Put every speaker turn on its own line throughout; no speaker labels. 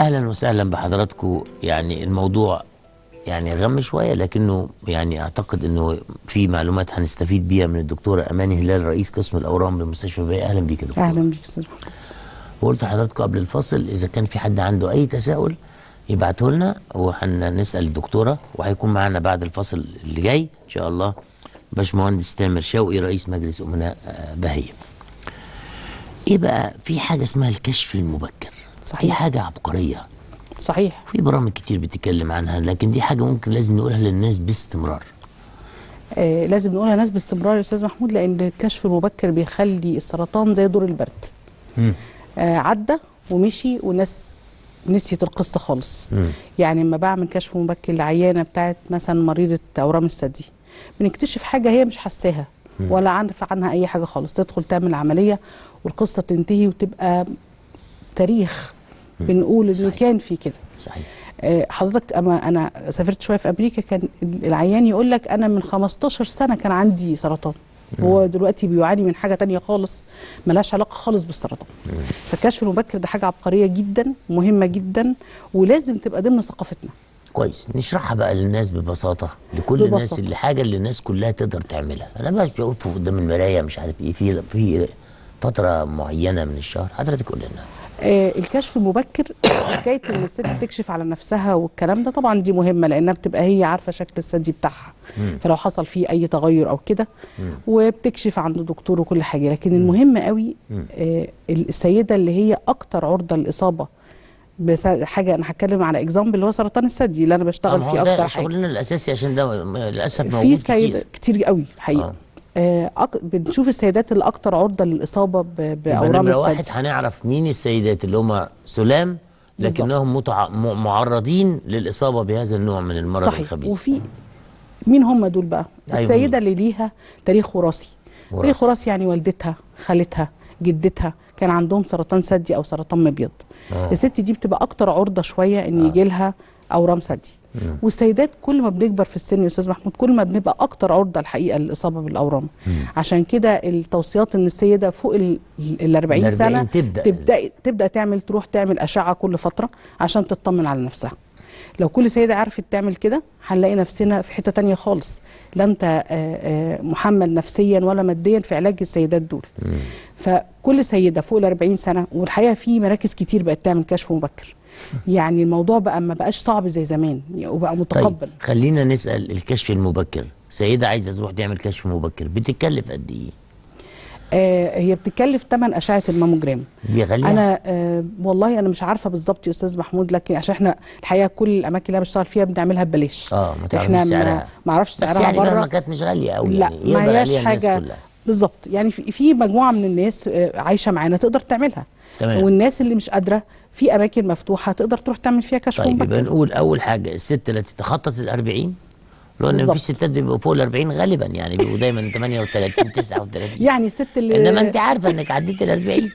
اهلا وسهلا بحضراتكم يعني الموضوع يعني غم شويه لكنه يعني اعتقد انه في معلومات هنستفيد بيها من الدكتوره اماني هلال رئيس قسم الاورام بمستشفى بيه اهلا بيك يا دكتور
اهلا بيك استاذ محمد
وقلت لحضراتكم قبل الفصل اذا كان في حد عنده اي تساؤل يبعته لنا وهنسال الدكتوره وهيكون معانا بعد الفصل اللي جاي ان شاء الله باشمهندس تامر شوقي رئيس مجلس امناء آه، بهيه. ايه بقى في حاجه اسمها الكشف المبكر
صحيح.
دي حاجه عبقريه
صحيح
في برامج كتير بتتكلم عنها لكن دي حاجه ممكن لازم نقولها للناس باستمرار
آه لازم نقولها ناس باستمرار يا استاذ محمود لان الكشف المبكر بيخلي السرطان زي دور البرد
مم.
آه عدى ومشي والناس نسيت القصه خالص
مم.
يعني لما بعمل كشف مبكر لعيانه بتاعت مثلا مريضه اورام الثدي بنكتشف حاجه هي مش حاساها ولا عارفه عنها اي حاجه خالص تدخل تعمل عمليه والقصه تنتهي وتبقى تاريخ بنقول انه
صحيح.
كان في كده
صحيح
آه، حضرتك اما انا سافرت شويه في امريكا كان العيان يقول لك انا من 15 سنه كان عندي سرطان هو دلوقتي بيعاني من حاجه تانية خالص ملهاش علاقه خالص بالسرطان فالكشف المبكر ده حاجه عبقريه جدا مهمه جدا ولازم تبقى ضمن ثقافتنا
كويس نشرحها بقى للناس ببساطه لكل الناس
ببساطة.
اللي حاجه اللي الناس كلها تقدر تعملها انا مش بقف قدام المرايه مش عارف ايه في في فتره معينه من الشهر حضرتك قول لنا
آه الكشف المبكر حكايه ان الست تكشف على نفسها والكلام ده طبعا دي مهمه لانها بتبقى هي عارفه شكل الثدي بتاعها فلو حصل فيه اي تغير او كده وبتكشف عند دكتور وكل حاجه لكن المهم قوي آه السيده اللي هي اكتر عرضه للاصابه بس حاجه انا هتكلم على اكزامبل اللي هو سرطان الثدي اللي انا بشتغل
ما
فيه
هو ده
اكتر حاجه
شغلنا الاساسي عشان ده م- للاسف موجود
في
كتير
سيدات كتير قوي الحقيقه
آه.
آه. أك... بنشوف السيدات اللي اكتر عرضه للاصابه ب...
يبقى
باورام
نمرة واحد
الثدي
هنعرف مين السيدات اللي هم سلام
بالظبط.
لكنهم متع... م- معرضين للاصابه بهذا النوع من المرض
صحيح
الخبيث
وفي مين هم دول بقى
أيوة
السيده اللي ليها تاريخ وراثي
وراثي.
تاريخ وراثي يعني والدتها خالتها جدتها كان عندهم سرطان ثدي او سرطان مبيض
آه.
الست دي بتبقى اكتر عرضه شويه ان يجي لها اورام ثدي والسيدات كل ما بنكبر في السن يا استاذ محمود كل ما بنبقى اكتر عرضه الحقيقه للاصابه بالاورام عشان كده التوصيات ان السيده فوق ال ال 40
ال 40
سنه
تبدأ.
تبدا تبدا تعمل تروح تعمل اشعه كل فتره عشان تطمن على نفسها لو كل سيده عرفت تعمل كده هنلاقي نفسنا في حته تانية خالص لا انت آه، آه، محمل نفسيا ولا ماديا في علاج السيدات دول فكل سيده فوق ال 40 سنه والحقيقه في مراكز كتير بقت تعمل كشف مبكر يعني الموضوع بقى ما بقاش صعب زي زمان يعني وبقى متقبل
طيب خلينا نسال الكشف المبكر سيده عايزه تروح تعمل كشف مبكر بتتكلف قد ايه
آه هي بتكلف ثمن اشعه الماموجرام
دي غاليه
انا آه والله انا مش عارفه بالظبط يا استاذ محمود لكن عشان احنا الحقيقه كل الاماكن اللي انا بشتغل فيها بنعملها ببلاش
اه ما تعرفش
احنا ما
سعرها.
ما اعرفش
بس
سعرها
يعني مهما
بره
كانت مش غاليه قوي
لا
يعني
ما
يقدر
هياش
عليها الناس
حاجه
كلها.
بالظبط يعني في, في مجموعه من الناس آه، عايشه معانا تقدر تعملها
تمام.
والناس اللي مش قادره في اماكن مفتوحه تقدر تروح تعمل فيها كشف
طيب يبقى
مبكر
نقول اول حاجه الست التي تخطت ال 40 لو ان
بالظبط.
في ستات بيبقوا فوق ال 40 غالبا يعني بيبقوا دايما 38 39
يعني الست اللي
انما انت عارفه انك عديت ال 40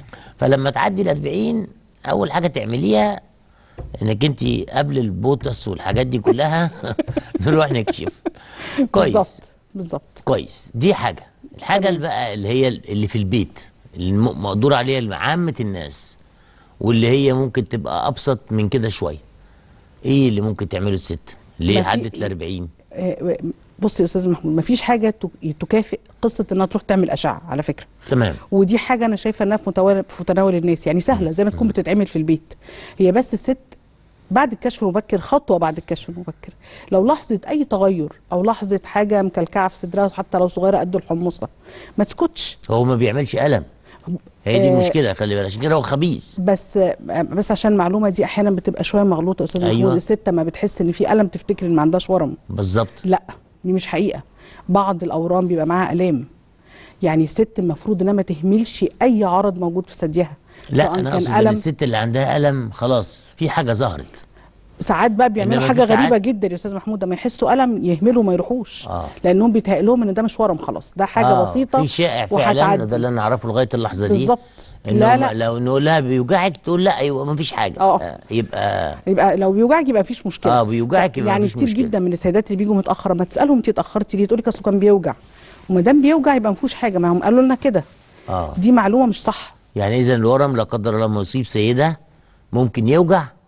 فلما تعدي ال 40 اول حاجه تعمليها انك انت قبل البوتس والحاجات دي كلها نروح نكشف كويس
بالظبط بالظبط
كويس دي حاجه الحاجه اللي بقى اللي هي اللي في البيت اللي الم- مقدور عليها عامه الناس واللي هي ممكن تبقى ابسط من كده شويه ايه اللي ممكن تعمله الست اللي
ما
هي
في-
عدت ال 40
آه، بص يا استاذ محمود ما فيش حاجه تك- تكافئ قصه انها تروح تعمل اشعه على فكره
تمام
ودي حاجه انا شايفه انها في متناول في متناول الناس يعني سهله زي ما تكون بتتعمل في البيت هي بس الست بعد الكشف المبكر خطوه بعد الكشف المبكر لو لاحظت اي تغير او لاحظت حاجه مكلكعه في صدرها حتى لو صغيره قد الحمصه ما تسكتش
هو ما بيعملش الم هي دي
آه،
المشكله خلي بالك عشان كده هو خبيث
بس بس عشان المعلومه دي احيانا بتبقى شويه مغلوطه يا استاذ
أيوة.
محمود الست ما بتحس ان في الم تفتكر ان ما عندهاش ورم
بالظبط
لا دي مش حقيقه بعض الاورام بيبقى معاها الام يعني الست المفروض انها ما تهملش اي عرض موجود في ثديها
لا
سواء
انا
كان
اقصد ان الست اللي عندها الم خلاص في حاجه ظهرت
ساعات بقى بيعملوا
إنما
حاجه
في ساعات-
غريبه جدا يا استاذ محمود لما يحسوا الم يهملوا ما يروحوش
آه.
لانهم بيتهيأ لهم ان ده مش ورم خلاص ده حاجه
آه،
بسيطه
في شائع فعلا
وهتعدي.
ده اللي انا اعرفه لغايه اللحظه دي
بالظبط
إن
لا
هم
لا
لو نقول لها بيوجعك تقول لا ايوه ما فيش حاجه
آه.
آه، يبقى
يبقى لو بيوجعك يبقى مفيش مشكله
آه، بيوجعك يبقى
يعني
مفيش
كتير
مشكلة.
جدا من السيدات اللي بيجوا متاخره ما تسالهم انت اتاخرتي ليه تقول لك اصله كان بيوجع وما دام بيوجع يبقى مفيش حاجه ما هم قالوا لنا كده
اه
دي معلومه مش صح
يعني اذا الورم لا قدر الله ما يصيب سيده ممكن يوجع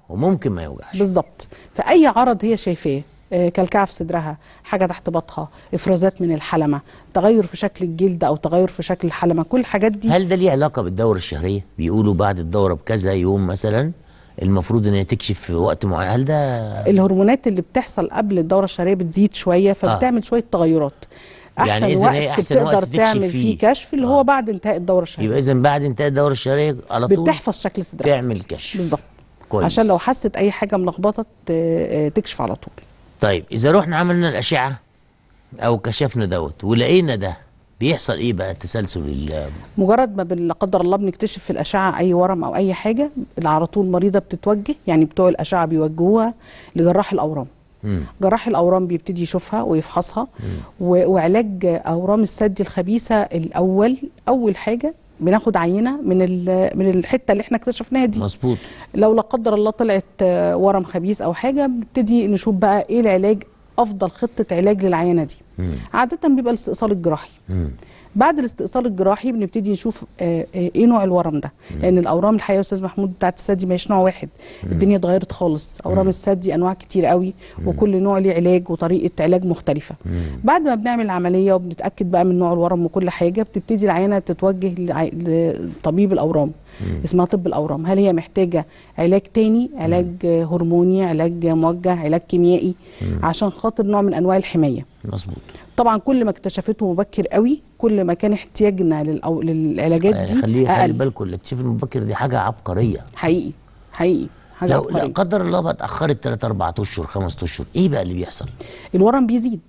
وممكن ما يوجعش
بالظبط فاي عرض هي شايفاه آه، كلكعه في صدرها حاجه تحت بطها افرازات من الحلمه تغير في شكل الجلد او تغير في شكل الحلمه كل الحاجات دي
هل ده ليه علاقه بالدوره الشهريه بيقولوا بعد الدوره بكذا يوم مثلا المفروض ان هي تكشف في وقت معين هل ده
الهرمونات اللي بتحصل قبل الدوره الشهريه بتزيد شويه فبتعمل شويه تغيرات
يعني
احسن
إذن
وقت
هي أحسن وقت
بتقدر
تكشف
تعمل
فيه.
فيه كشف اللي هو بعد انتهاء الدوره الشهريه
يبقى اذا بعد انتهاء الدوره الشهريه على طول
بتحفظ شكل صدرها
تعمل كشف
بالظبط
كويس
عشان لو حست اي حاجه ملخبطه ت- آه، تكشف على طول
طيب اذا رحنا عملنا الاشعه او كشفنا دوت ولقينا ده بيحصل ايه بقى تسلسل ال-
مجرد ما بال- لا قدر الله بنكتشف في الاشعه اي ورم او اي حاجه على طول المريضه بتتوجه يعني بتوع الاشعه بيوجهوها لجراح الاورام
مم.
جراح الاورام بيبتدي يشوفها ويفحصها و- وعلاج اورام الثدي الخبيثه الاول اول حاجه بناخد عينه من ال- من الحته اللي احنا اكتشفناها دي
مظبوط
لو لا قدر الله طلعت آه، ورم خبيث او حاجه بنبتدي نشوف بقى ايه العلاج افضل خطه علاج للعينه دي
مم.
عاده بيبقى الاستئصال الجراحي
مم.
بعد الاستئصال الجراحي بنبتدي نشوف آه، آه، ايه نوع الورم ده لان الاورام الحقيقه يا استاذ محمود بتاعت الثدي مش نوع واحد الدنيا اتغيرت خالص اورام الثدي انواع كتير قوي وكل نوع ليه علاج وطريقه علاج مختلفه بعد ما بنعمل العمليه وبنتاكد بقى من نوع الورم وكل حاجه بتبتدي العينه تتوجه لع- لطبيب الاورام اسمها طب الاورام هل هي محتاجه علاج تاني علاج آه، هرموني علاج موجه علاج كيميائي عشان خاطر نوع من انواع الحمايه
مظبوط
طبعا كل ما اكتشفته مبكر قوي كل ما كان احتياجنا للأو... للعلاجات
يعني
دي
خليه خلي
اقل
بالكم الاكتشاف المبكر دي حاجه عبقريه
حقيقي حقيقي حاجه
لو لا
عبقريه
قدر الله بقى اتاخرت 3 4 اشهر 5 اشهر ايه بقى اللي بيحصل
الورم بيزيد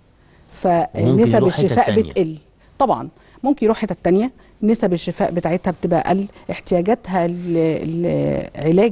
ممكن
فنسب
يروح حتة
الشفاء
تانية.
بتقل طبعا ممكن يروح حته تانية نسب الشفاء بتاعتها بتبقى اقل احتياجاتها ل- لعلاج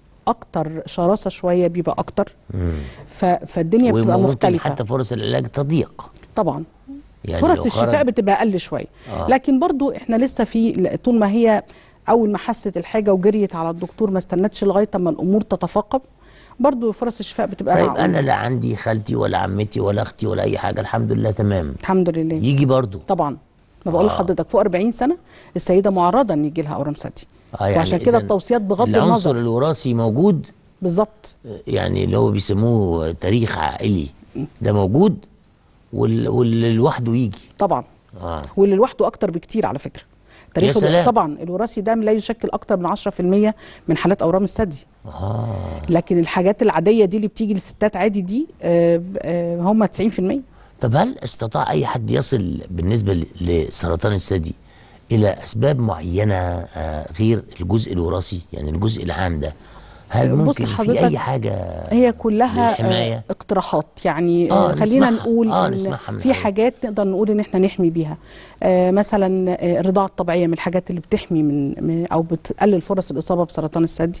اكتر شراسه شويه بيبقى اكتر ف... فالدنيا بتبقى
وممكن
مختلفه
حتى فرص العلاج تضيق
طبعا
يعني
فرص
لو
الشفاء
خرج-
بتبقى اقل شويه
آه.
آه. لكن برضو احنا لسه في ل- طول ما هي اول ما حست الحاجه وجريت على الدكتور ما استنتش لغايه اما الامور تتفاقم برضو فرص الشفاء بتبقى
طيب
معقولة.
انا لا عندي خالتي ولا عمتي ولا اختي ولا اي حاجه الحمد لله تمام
الحمد لله
يجي برضو
طبعا ما بقول
آه.
لحضرتك فوق 40 سنه السيده معرضه ان يجي لها اورام ثدي
آه يعني
وعشان كده
إذن
التوصيات بغض
العنصر
النظر
الوراثي موجود
بالظبط
يعني اللي هو بيسموه تاريخ عائلي ده موجود وال- واللي لوحده يجي
طبعا
اه
واللي لوحده اكتر بكتير على فكره تاريخ
سلام.
الو- طبعا الوراثي ده لا يشكل اكتر من 10% من حالات اورام الثدي
اه
لكن الحاجات العاديه دي اللي بتيجي للستات عادي دي آه، آه، هم 90%
طب هل استطاع اي حد يصل بالنسبه ل- لسرطان الثدي الى اسباب معينه آه، غير الجزء الوراثي يعني الجزء العام ده هل
بص
ممكن في
حضرتك،
اي حاجه
هي كلها
للحماية؟
آه، اقتراحات يعني
آه،
آه خلينا
نسمعها.
نقول
آه،
إن
نسمعها من
في
الأول.
حاجات نقدر نقول ان احنا نحمي بيها آه مثلا آه، الرضاعه الطبيعيه من الحاجات اللي بتحمي من, من او بتقلل فرص الاصابه بسرطان الثدي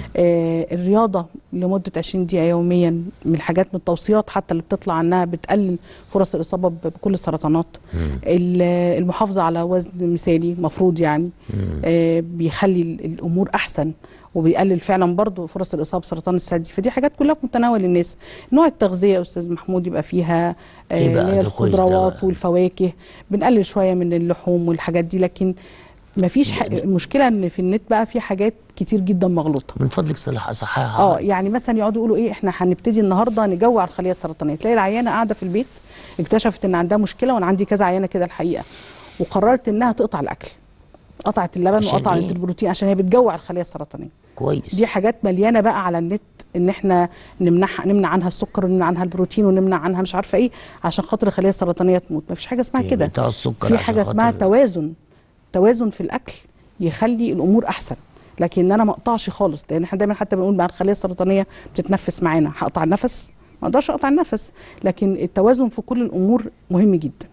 آه الرياضه لمده 20 دقيقه يوميا من الحاجات من التوصيات حتى اللي بتطلع عنها بتقلل فرص الاصابه ب- بكل السرطانات ال- المحافظه على وزن مثالي مفروض يعني آه بيخلي ال- الامور احسن وبيقلل فعلا برضه فرص الاصابه بسرطان الثدي فدي حاجات كلها في متناول الناس نوع التغذيه يا استاذ محمود يبقى فيها آه،
إيه بقى؟
اللي هي
ده كويس ده
الخضروات
بقى.
والفواكه بنقلل شويه من اللحوم والحاجات دي لكن ما فيش ح... المشكله ان في النت بقى في حاجات كتير جدا مغلوطه
من فضلك صلح صححها
اه يعني مثلا يقعدوا يقولوا ايه احنا هنبتدي النهارده نجوع الخليه السرطانيه تلاقي العيانه قاعده في البيت اكتشفت ان عندها مشكله وانا عندي كذا عيانه كده الحقيقه وقررت انها تقطع الاكل قطعت اللبن
عشان
وقطعت
إيه؟
البروتين عشان هي بتجوع الخليه السرطانيه
كويس
دي حاجات مليانه بقى على النت ان احنا نمنع نمنع عنها السكر ونمنع عنها البروتين ونمنع عنها مش عارفه ايه عشان خاطر الخليه السرطانيه تموت ما فيش حاجه اسمها كده
بتاع السكر
في
عشان
حاجه اسمها
خاطر-
توازن توازن في الاكل يخلي الامور احسن لكن انا ما اقطعش خالص لان احنا دايما حتى بنقول مع الخليه السرطانيه بتتنفس معانا هقطع النفس ما اقدرش اقطع النفس لكن التوازن في كل الامور مهم جدا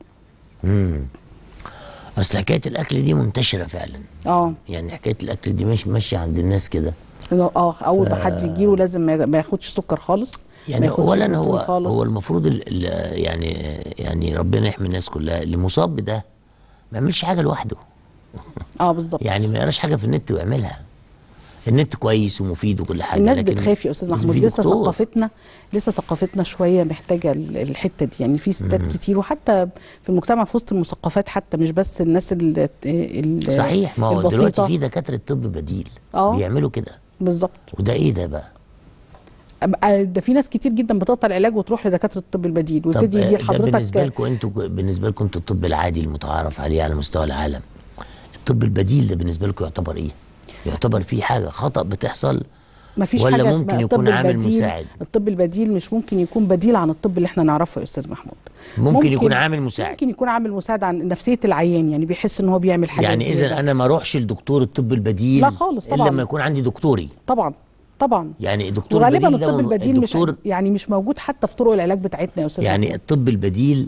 امم اصل حكايه الاكل دي منتشره فعلا
اه
يعني حكايه الاكل دي مش ماشيه عند الناس كده
إنه اه اول ما حد يجيله لازم ما ما ياخدش سكر خالص ما
يعني
ياخدش
اولا
بروتين
هو
خالص.
هو المفروض ال ال يعني يعني ربنا يحمي الناس كلها اللي مصاب بده ما يعملش حاجه لوحده
اه بالظبط
يعني ما يقراش حاجه في النت ويعملها النت كويس ومفيد وكل حاجه
الناس
لكن
بتخاف يا استاذ
لازم
محمود
في
لسه
دكتور.
ثقافتنا لسه ثقافتنا شويه محتاجه ال- الحته دي يعني في ستات كتير وحتى في المجتمع في وسط المثقفات حتى مش بس الناس ال
صحيح ما هو
البسيطة.
دلوقتي في دكاتره طب بديل
آه.
بيعملوا كده
بالظبط
وده ايه ده بقى
أم- آه، ده في ناس كتير جدا بتقطع العلاج وتروح لدكاتره الطب البديل
طب
ويبتدي
آه،
يدي
ده بالنسبه
لحضرتك
لكم انتوا بالنسبه لكم انتوا الطب العادي المتعارف عليه على مستوى العالم الطب البديل ده بالنسبه لكم يعتبر ايه؟ يعتبر في حاجه خطا بتحصل
ما فيش
ولا
حاجه
ممكن
اسمها
يكون
الطب
عامل
البديل
مساعد؟
الطب البديل مش ممكن يكون بديل عن الطب اللي احنا نعرفه يا استاذ محمود
ممكن يكون عامل مساعد.
ممكن يكون عامل مساعد عن نفسيه العيان يعني بيحس ان هو بيعمل حاجه
يعني
زيادة.
اذا انا ما اروحش لدكتور الطب البديل
لا خالص
الا
طبعاً.
لما يكون عندي دكتوري
طبعا طبعا
يعني دكتور
وغالبا
البديل ده
الطب
مم-
البديل مش
الدكتور
يعني مش موجود حتى في طرق العلاج بتاعتنا يا استاذ
يعني
محمود.
الطب البديل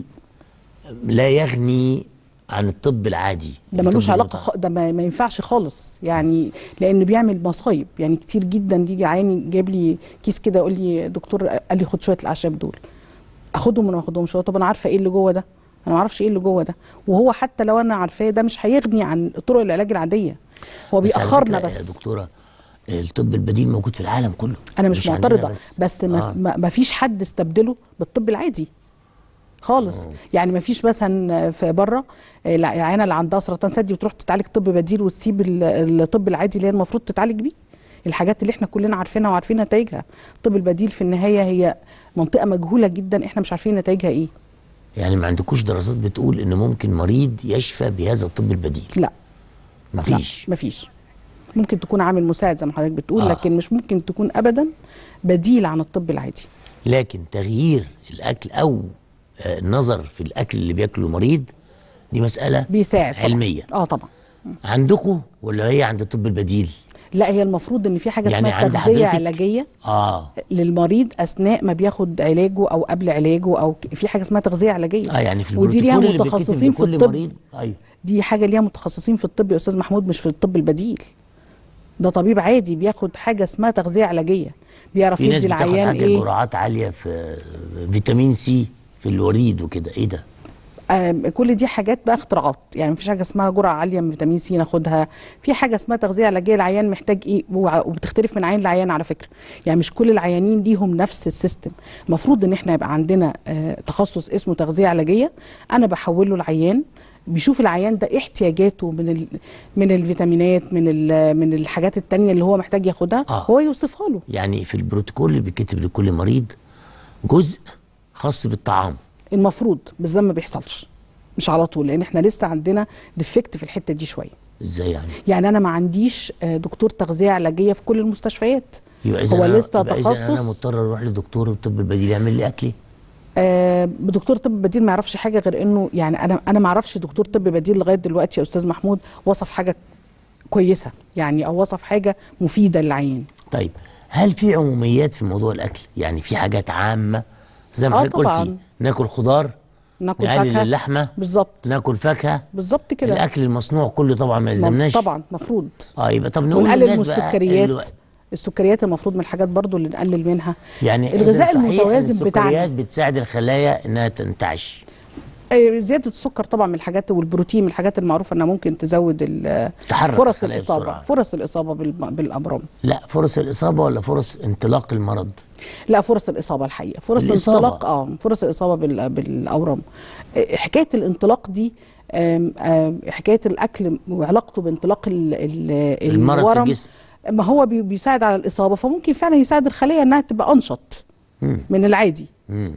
لا يغني عن الطب العادي
ده ملوش
الطب
علاقه
المتع-
خ... ده ما, ما ينفعش خالص يعني لان بيعمل مصايب يعني كتير جدا يجي عيني جايب لي كيس كده يقول لي دكتور قال لي خد شويه الاعشاب دول اخدهم ولا ما اخدهمش هو طب انا عارفه ايه اللي جوه ده انا ما اعرفش ايه اللي جوه ده وهو حتى لو انا عارفاه ده مش هيغني عن طرق العلاج العاديه هو
بس على
بيأخرنا
فكرة
بس
يا دكتوره الطب البديل موجود في العالم كله
انا مش,
عندنا
معترضه
بس,
بس, بس ما,
آه.
ما, ما فيش حد استبدله بالطب العادي خالص يعني ما فيش مثلا في بره العيانه اللي عندها سرطان ثدي بتروح تتعالج طب بديل وتسيب ال- الطب العادي اللي هي المفروض تتعالج بيه الحاجات اللي احنا كلنا عارفينها وعارفين نتائجها الطب البديل في النهايه هي منطقه مجهوله جدا احنا مش عارفين نتائجها ايه
يعني ما عندكوش دراسات بتقول ان ممكن مريض يشفى بهذا الطب البديل
لا
مفيش
لا مفيش ممكن تكون عامل مساعد زي ما حضرتك بتقول
آه.
لكن مش ممكن تكون ابدا بديل عن الطب العادي
لكن تغيير الاكل او آه، النظر في الاكل اللي بياكله المريض دي مساله
بيساعد طبعا.
علميه
اه طبعا
عندكم ولا هي عند الطب البديل
لا هي المفروض ان في حاجه
يعني
اسمها
عند
تغذيه
حضرتك-
علاجيه
اه
للمريض اثناء ما بياخد علاجه او قبل علاجه او ك- في حاجه اسمها تغذيه علاجيه
اه يعني في
ودي ليها
البروتوكول اللي بيتكتب
متخصصين في
لكل
الطب
مريض ايوه
دي حاجه ليها متخصصين في الطب يا استاذ محمود مش في الطب البديل ده طبيب عادي بياخد حاجه اسمها تغذيه علاجيه بيعرف
في ناس
يدي
بتاخد
العيان
حاجه
ايه
جرعات عاليه في فيتامين سي في الوريد وكده ايه ده
آم، كل دي حاجات بقى اختراعات يعني مفيش حاجه اسمها جرعه عاليه من فيتامين سي ناخدها في حاجه اسمها تغذيه علاجيه العيان محتاج ايه وع- وبتختلف من عيان لعيان على فكره يعني مش كل العيانين ليهم نفس السيستم المفروض ان احنا يبقى عندنا آه، تخصص اسمه تغذيه علاجيه انا بحوله العيان بيشوف العيان ده إيه احتياجاته من ال... من الفيتامينات من ال... من الحاجات التانية اللي هو محتاج ياخدها
آه.
هو يوصفها له
يعني في البروتوكول اللي بيتكتب لكل مريض جزء خاص بالطعام
المفروض بس ده ما بيحصلش مش على طول لان احنا لسه عندنا ديفكت في الحته دي شويه
ازاي يعني
يعني انا ما عنديش آه، دكتور تغذيه علاجيه في كل المستشفيات
يبقى اذا
هو
أنا-
لسه
يبقى إذا انا
تخصص
مضطر اروح لدكتور الطب البديل يعمل لي اكلي
آه، دكتور طب بديل ما يعرفش حاجه غير انه يعني انا انا ما اعرفش دكتور طب بديل لغايه دلوقتي يا استاذ محمود وصف حاجه كويسه يعني او وصف حاجه مفيده للعيان
طيب هل في عموميات في موضوع الاكل يعني في حاجات عامه زي ما
آه
حضرتك قلتي
طبعاً.
ناكل خضار
ناكل
نقلل
فاكهه
اللحمه
بالظبط
ناكل فاكهه
بالظبط كده
الاكل المصنوع كله طبعا ما
ما-
يلزمناش
طبعا مفروض
اه يبقى طب نقول
ونقلل من
للناس بقى
السكريات
الو-
السكريات المفروض من الحاجات برضو اللي نقلل منها
يعني
الغذاء
إذا صحيح إن
المتوازن بتاعنا.
السكريات بتساعد الخلايا انها تنتعش
آه، زياده السكر طبعا من الحاجات والبروتين من الحاجات المعروفه انها ممكن تزود ال-
تحرك
فرص
الخلايا
الاصابه
بسرعة.
فرص الاصابه بالم- بالامراض
لا فرص الاصابه ولا فرص انطلاق المرض
لا فرص الاصابه الحقيقه فرص
الإصابة.
الانطلاق اه فرص الاصابه بال- بالاورام آه، حكايه الانطلاق دي آم، آم، حكايه الاكل وعلاقته بانطلاق ال- ال-
المرض في
الورم
الجسم.
ما هو بي- بيساعد على الاصابه فممكن فعلا يساعد الخليه انها تبقى انشط
مم.
من العادي
مم.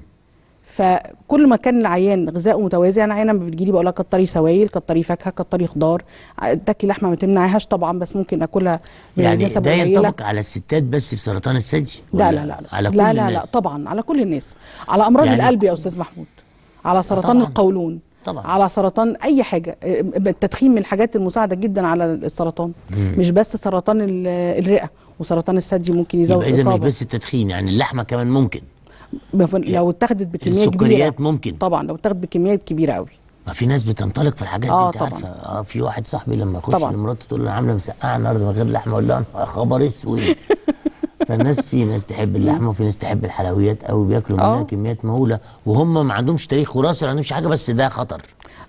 فكل ما كان العيان غذائه متوازي انا عيان لما بتجيلي بقول لها كتري سوائل كتري فاكهه كتري خضار تاكلي لحمه ما تمنعهاش طبعا بس ممكن اكلها
يعني
بنسب
ده
قليله
ينطبق على الستات بس في سرطان الثدي
لا
ولا
لا لا لا
على كل
لا لا, لا
الناس
طبعا على كل الناس على امراض
يعني-
القلب يا استاذ محمود على سرطان
طبعاً.
القولون
طبعاً.
على سرطان اي حاجه آه، التدخين من الحاجات المساعده جدا على السرطان مش بس سرطان ال- الرئه وسرطان الثدي ممكن يزود
يبقى اذا مش
الاصابه
بس التدخين يعني اللحمه كمان ممكن
لو اتاخدت بكميه كبيره
السكريات ممكن
طبعا لو اتاخدت بكميات كبيره قوي
ما في ناس بتنطلق في الحاجات
آه
دي انت
طبعاً.
عارفه اه في واحد صاحبي لما يخش
طبعاً.
لمراته تقول له انا عامله مسقعه النهارده من غير لحمه اقول لها يا خبر اسود فالناس في ناس تحب اللحمه وفي ناس تحب الحلويات قوي بياكلوا منها
آه.
كميات مهوله وهم ما عندهمش تاريخ وراثي ما عندهمش حاجه بس ده خطر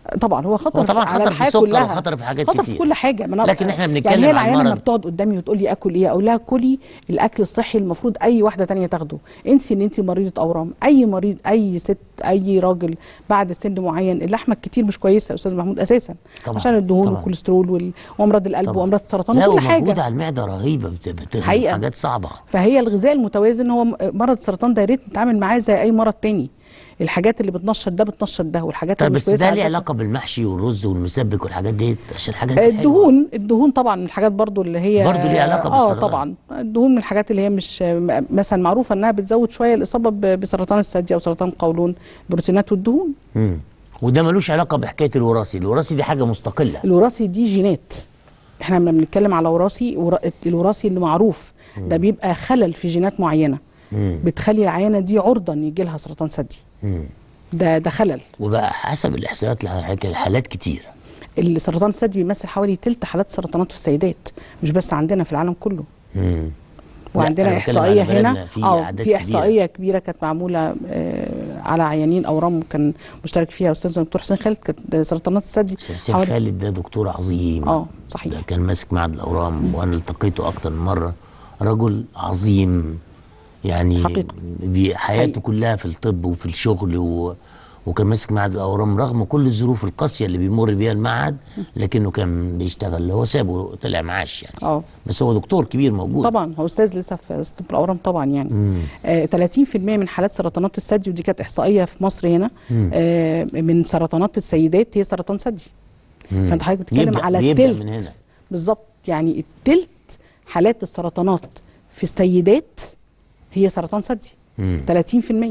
طبعا هو خطر
هو طبعا
على
خطر في
الحياه
السكر
كلها
وخطر في حاجات
خطر
كتير.
في كل حاجه ما أنا-
لكن إحنا بنتكلم
يعني هي
عن
العيانه لما
مرض.
بتقعد قدامي وتقول لي اكل ايه اقول لها كلي الاكل الصحي المفروض اي واحده تانية تاخده انسي ان انت مريضه اورام اي مريض اي ست اي راجل بعد سن معين اللحمه الكتير مش كويسه يا استاذ محمود اساسا
طبعاً،
عشان الدهون
طبعاً.
والكوليسترول وال- وامراض القلب
طبعاً.
وامراض السرطان
لا
وكل
وموجودة
حاجه
على المعدة رهيبة بت- بتهضم
حقيقة.
حاجات صعبة
فهي الغذاء المتوازن هو م- مرض السرطان ده يا ريت نتعامل معاه زي اي مرض تاني الحاجات اللي بتنشط ده بتنشط ده والحاجات
طيب
اللي مش
بس
كويسه
ده
على
ليه
ده-
علاقة بالمحشي والرز والمسبك والحاجات دي عشان الحاجات دي حلوة.
الدهون الدهون طبعا الحاجات برضو اللي هي
برضو ليها علاقة
اه
بالسرطان.
طبعا الدهون من الحاجات اللي هي مش م- مثلا معروفه انها بتزود شويه الاصابه ب- بسرطان الثدي او سرطان القولون البروتينات والدهون
مم. وده ملوش علاقة بحكاية الوراثي الوراثي دي حاجة مستقلة
الوراثي دي جينات احنا لما بنتكلم على وراثي ورا- الوراثي اللي معروف ده بيبقى خلل في جينات معينه
مم.
بتخلي العيانه دي عرضه ان يجي لها سرطان ثدي
مم.
ده ده خلل
وبقى حسب الإحصائيات اللي حضرتك- الحالات كتير
السرطان الثدي بيمثل حوالي تلت حالات السرطانات في السيدات مش بس عندنا في العالم كله
مم.
وعندنا
أنا بتكلم
احصائيه
على بلدنا
هنا
في
اه
أعداد
في
كبيرة.
احصائيه كبيره كانت معموله آه على عيانين اورام كان مشترك فيها استاذ دكتور حسين خالد كانت سرطانات الثدي
حسين
حوالي-
خالد ده دكتور عظيم
اه صحيح
ده كان ماسك معهد الاورام وانا التقيته اكتر من مره رجل عظيم يعني
حقيقة.
دي حياته
حقيقة.
كلها في الطب وفي الشغل و... وكان ماسك معهد الاورام رغم كل الظروف القاسيه اللي بيمر بيها المعهد لكنه كان بيشتغل هو سابه طلع معاش يعني
اه
بس هو دكتور كبير موجود
طبعا هو استاذ لسه في طب الاورام طبعا يعني آه 30% من حالات سرطانات الثدي ودي كانت احصائيه في مصر هنا آه من سرطانات السيدات هي سرطان ثدي فانت حضرتك بتتكلم
بيبدأ-
على
بيبدأ
التلت
من هنا.
بالظبط يعني التلت حالات السرطانات في السيدات هي سرطان ثدي 30%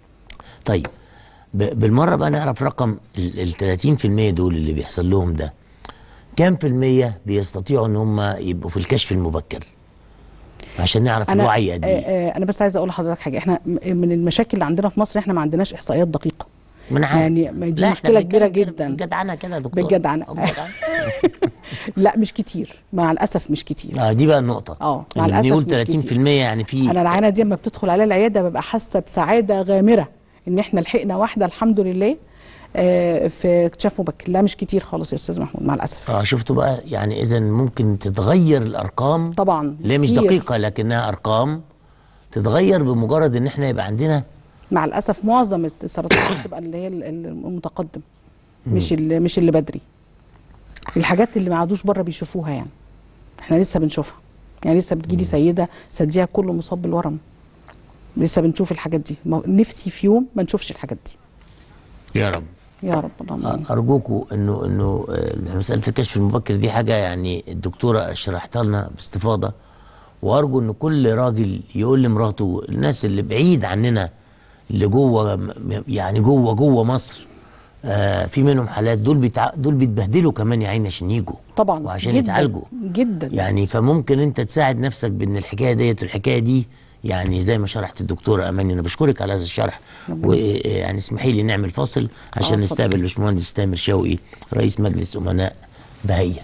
طيب ب... بالمره بقى نعرف رقم ال ال 30% دول اللي بيحصل لهم ده كام في المية بيستطيعوا ان هم يبقوا في الكشف المبكر عشان نعرف
انا
الوعي قد
آه
ايه
آه انا بس عايزه اقول لحضرتك حاجه احنا م- من المشاكل اللي عندنا في مصر احنا ما عندناش احصائيات دقيقه
ما أنا عارف.
يعني ما دي
لا، إحنا
مشكله كبيره
بنتكلم كده
جدا
بالجدعنه كده يا دكتور
بالجدعنة.
آه، بالجدعنة.
لا مش كتير مع الاسف مش كتير
اه دي بقى النقطه
آه، مع
اللي
الأسف
بنقول
مش
30%
كتير.
يعني في
انا العيانه دي لما بتدخل عليا العياده ببقى حاسه بسعاده غامره ان احنا لحقنا واحده الحمد لله آه، في اكتشاف مبكر لا مش كتير خالص يا استاذ محمود مع الاسف
اه شفتوا بقى يعني اذا ممكن تتغير الارقام
طبعا
اللي هي مش
كتير.
دقيقه لكنها ارقام تتغير بمجرد ان احنا يبقى عندنا
مع الاسف معظم السرطانات بتبقى اللي هي ال- ال- المتقدم مش اللي مش اللي بدري الحاجات اللي ما عادوش بره بيشوفوها يعني احنا لسه بنشوفها يعني لسه بتجيلي سيده ثديها كله مصاب بالورم لسه بنشوف الحاجات دي ما- نفسي في يوم ما نشوفش الحاجات دي
يا رب
يا رب اللهم آمين.
ارجوكوا انه انه آه، مساله الكشف المبكر دي حاجه يعني الدكتوره شرحتها لنا باستفاضه وارجو ان كل راجل يقول لمراته الناس اللي بعيد عننا اللي جوه م- يعني جوه جوه مصر آه في منهم حالات دول بيتع... دول بيتبهدلوا كمان يا عيني عشان يجوا
طبعا
وعشان
جداً،
يتعالجوا
جدا
يعني فممكن انت تساعد نفسك بان الحكايه ديت والحكايه دي يعني زي ما شرحت الدكتوره اماني انا بشكرك على هذا الشرح ويعني اسمحي لي نعمل فاصل عشان
اتفضل.
نستقبل الباشمهندس تامر شوقي رئيس مجلس امناء بهيه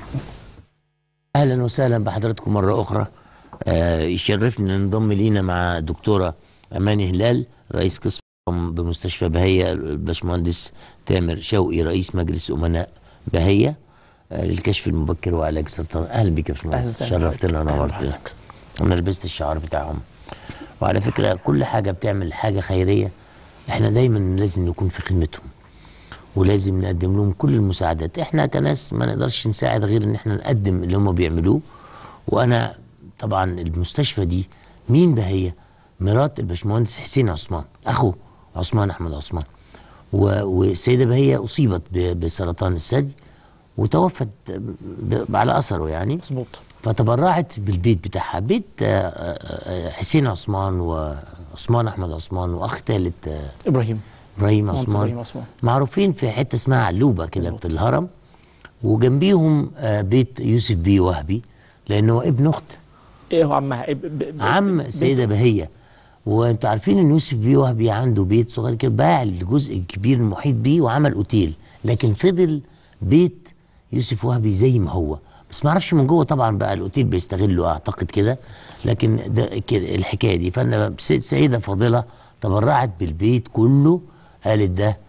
اهلا وسهلا بحضراتكم مره اخرى آه يشرفني ان ننضم لينا مع الدكتوره اماني هلال رئيس قسم بمستشفى بهيه الباشمهندس تامر شوقي رئيس مجلس امناء بهيه آه للكشف المبكر وعلاج السرطان اهلا بك يا باشمهندس
أهلا وسهلا
شرفتنا
بحضرتك. أهلا
ونورتنا
بحضرتك.
انا لبست الشعار بتاعهم وعلى فكره كل حاجه بتعمل حاجه خيريه احنا دايما لازم نكون في خدمتهم ولازم نقدم لهم كل المساعدات احنا كناس ما نقدرش نساعد غير ان احنا نقدم اللي هم بيعملوه وانا طبعا المستشفى دي مين بهي مرات الباشمهندس حسين عثمان اخو عثمان احمد عثمان و- والسيده بهيه اصيبت ب- بسرطان الثدي وتوفت ب- على اثره يعني
مظبوط
فتبرعت بالبيت بتاعها بيت آه، آه، آه، حسين عثمان وعثمان احمد عثمان واخ ثالث آه،
ابراهيم
ابراهيم
مهندس
عثمان
إبراهيم عثمان.
معروفين في حته اسمها علوبه كده في الهرم وجنبيهم آه، بيت يوسف بيه وهبي لانه ابن اخت
ايه هو عمها إيه ب- ب- ب-
عم السيده بهيه وانتوا عارفين ان يوسف بيه وهبي عنده بيت صغير كده باع الجزء الكبير المحيط بيه وعمل اوتيل لكن فضل بيت يوسف وهبي زي ما هو بس ما اعرفش من جوه طبعا بقى الاوتيل بيستغله اعتقد كده لكن ده كده الحكايه دي فانا س- سيده فاضله تبرعت بالبيت كله قالت ده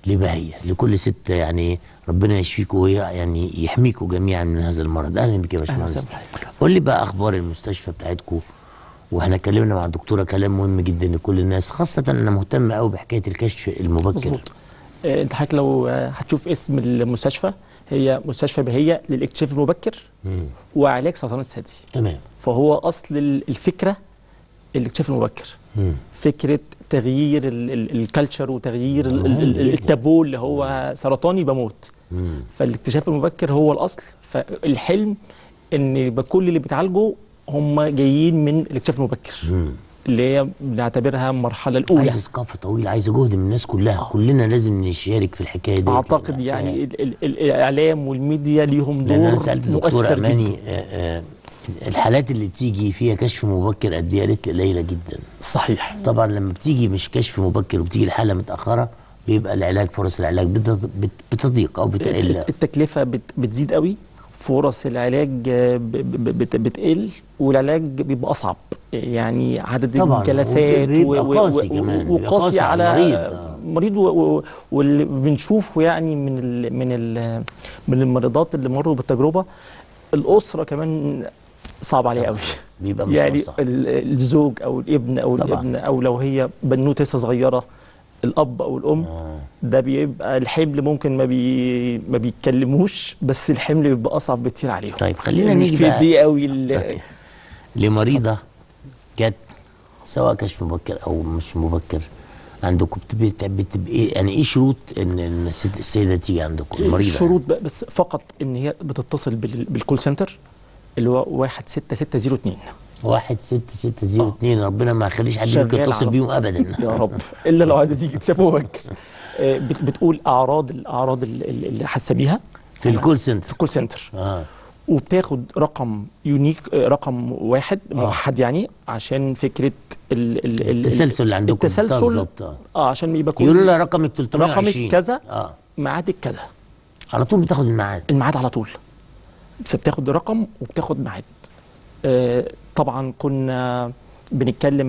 لبهية لكل ست يعني ربنا يشفيكوا وهي يعني يحميكوا جميعا من هذا المرض اهلا بك يا باشمهندس
وسهلا بحضرتك.
قول لي بقى اخبار المستشفى بتاعتكم واحنا اتكلمنا مع الدكتوره كلام مهم جدا لكل الناس خاصه انا مهتم قوي بحكايه الكشف المبكر
مظبوط آه، انت حضرتك لو آه، هتشوف اسم المستشفى هي مستشفى بهية للاكتشاف المبكر
مم.
وعلاج سرطان الثدي
تمام
فهو اصل ال- الفكره الاكتشاف المبكر
مم.
فكره تغيير ال- ال- الكالتشر وتغيير ال- ال-
مهم
ال-
جداً.
التابو اللي هو سرطاني بموت
مم.
فالاكتشاف المبكر هو الاصل فالحلم ان يبقى كل اللي بيتعالجوا هم جايين من الاكتشاف المبكر
مم.
اللي هي بنعتبرها المرحله الاولى
عايز ثقافه طويله عايز جهد من الناس كلها كلنا لازم نشارك في الحكايه دي
اعتقد يعني ال ال ال الاعلام والميديا ليهم
لان انا
دور
سالت الدكتور
مؤثر
اماني
جدا
آه، آه، الحالات اللي بتيجي فيها كشف مبكر قد ايه قالت لي قليله جدا
صحيح
طبعا لما بتيجي مش كشف مبكر وبتيجي الحاله متاخره بيبقى العلاج فرص العلاج بتض- بت- بتضيق او بتقل
التكلفه بت بتزيد قوي فرص العلاج آه، ب- ب- بت بتقل والعلاج بيبقى اصعب يعني عدد
طبعاً،
الجلسات
وبيبقى
و- و-
قاسي
و-
كمان، بيبقى
وقاسي
قاسي على
على
المريض، آه.
مريض و- و- واللي بنشوفه يعني من ال من ال من المريضات اللي مروا بالتجربه الاسره كمان صعب عليها قوي
بيبقى مش
يعني
صح
ال- الزوج او الابن او
طبعاً.
الابن او لو هي بنوته لسه صغيره الاب او الام
آه.
ده بيبقى الحمل ممكن ما بي ما بيتكلموش بس الحمل بيبقى اصعب بكتير عليهم
طيب خلينا
مش
نيجي
في
بقى
دي قوي ال-
لمريضه جت سواء كشف مبكر او مش مبكر عندكم بتبقى بتبقى ايه يعني ايه شروط ان إن الست- السيده تيجي عندكم المريضه
الشروط بقى بس فقط ان هي بتتصل بال- بالكول سنتر اللي هو 16602
واحد ستة ستة زيرو اتنين ربنا ما يخليش حد
شغال
منكم يتصل
على
بيهم ابدا
يا رب الا لو عايزه تيجي تشافه مبكر آه، بت- بتقول اعراض الاعراض ال- ال- اللي حاسه بيها
في الكول سنتر
في الكول سنتر
اه
وبتاخد رقم يونيك آه، رقم واحد موحد يعني عشان فكره ال ال ال
التسلسل اللي عندكم
التسلسل
بالظبط، آه.
اه عشان يبقى كل
يقولوا لها رقمك 320
رقمك كذا
اه
ميعادك كذا
على طول بتاخد الميعاد
الميعاد على طول فبتاخد رقم وبتاخد ميعاد آه طبعا كنا بنتكلم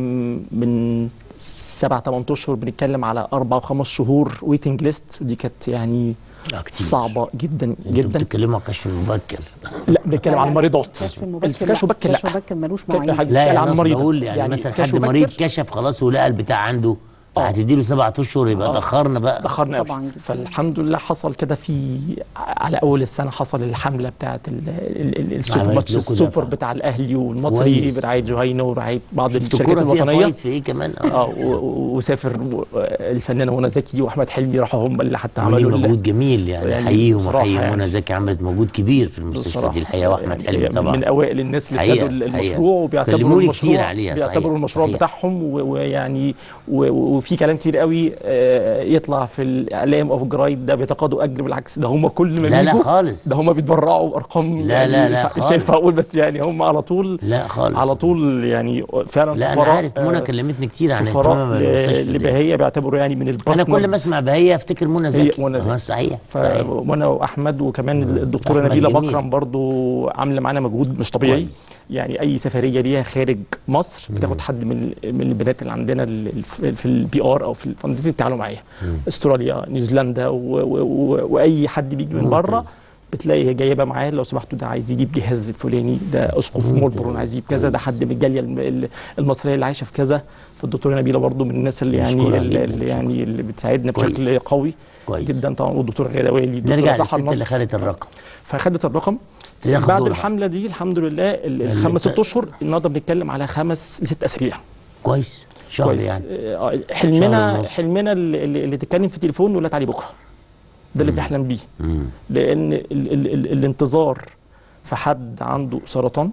من سبع ثمان اشهر بنتكلم على اربع وخمس شهور ويتنج ليست ودي كانت يعني
آه كتير
صعبه جدا
انتوا
جدا
بتتكلموا على الكشف المبكر
لا بنتكلم
لا،
عن
لا،
المريضات
كشف مبكر
الكشف
لا،
مبكر لا
كشف مبكر ملوش
ك-
مواعيد
حاجة
لا
بتسأل
يعني
عن
أنا
المريضة.
بقول يعني,
يعني
مثلا
كشف
حد مريض
مبكر
كشف خلاص ولقى البتاع عنده فهتديله سبعة اشهر يبقى
آه.
تاخرنا بقى
تاخرنا
طبعاً
قوي
جداً.
فالحمد لله حصل كده في على اول السنه حصل الحمله بتاعه ال- ال- ال- السوبر
عملت
ماتش
لكم
السوبر
دفعة.
بتاع الاهلي والمصري
كويس.
برعايه جهينه ورعايه بعض الشركات
الكوره فيها
الوطنيه
فوائد في ايه كمان
اه و- و- وسافر و- الفنانه منى زكي واحمد حلمي راحوا هم اللي حتى
عملوا
عملوا ال-
مجهود جميل يعني
يعني
احييهم
بصراحة
واحيي
يعني.
منى زكي عملت مجهود كبير في المستشفى
بصراحة
دي الحقيقه واحمد
يعني
حلمي
هي
طبعا
من اوائل الناس اللي
حقيقة،
ابتدوا
حقيقة.
المشروع وبيعتبروا
كلموني
المشروع
كتير عليها، صحيح،
بيعتبروا المشروع
صحيح.
بتاعهم و- ويعني و- وفي كلام كتير قوي آه، يطلع في الاعلام او في الجرايد ده بيتقاضوا اجر بالعكس ده هم كل ما
لا لا
بيجوا
خالص
ده هم بيتبرعوا بارقام
لا،
يعني
لا، لا
مش- مش
خالص.
هينفع اقول بس يعني هم على طول
لا خالص
على طول يعني فعلا
لا انا
سفراء
عارف منى
آه،
كلمتني كتير عن
سفراء
اهتمامها بالمستشفى
ل-
دي.
لبهيه بيعتبروا يعني من
انا
البارتنرز
كل ما اسمع بهيه افتكر منى زكي
منى زكي.
آه، صحيح صحيح
وانا واحمد وكمان الدكتوره
أحمد
نبيله
جميل.
بكرم برضو عامله معانا مجهود مش طبيعي
كويس.
يعني اي سفريه ليها خارج مصر بتاخد حد من من البنات اللي عندنا ال- الف- في البي ار او في الفندسي تعالوا معايا استراليا نيوزيلندا و و و واي حد بيجي من بره
ممتاز.
بتلاقي هي جايبه معاه لو سمحتوا ده عايز يجيب جهاز الفلاني ده اسقف
ممتاز.
مولبورن عايز يجيب كذا ده حد من الجاليه الم- ال- المصريه اللي عايشه في كذا فالدكتوره نبيله برضو من الناس اللي يعني
نشكرها
اللي
جداً،
اللي يعني اللي بتساعدنا
كويس.
بشكل قوي
كويس
جدا طبعا والدكتوره غاده والي الدكتوره
نرجع
سحر
للست اللي
نصر
خدت الرقم
فخدت الرقم
تاخد
بعد
دورها.
الحمله دي الحمد لله ال-
اللي
الخمس
بت-
ست اشهر النهارده بنتكلم على خمس لست اسابيع
كويس شهر
كويس
يعني
آه،
شهر
حلمنا
ونص.
حلمنا اللي, اللي اللي تتكلم في التليفون نقول لها تعالي بكره ده اللي بنحلم بيه
مم.
لان ال ال ال الانتظار في حد عنده سرطان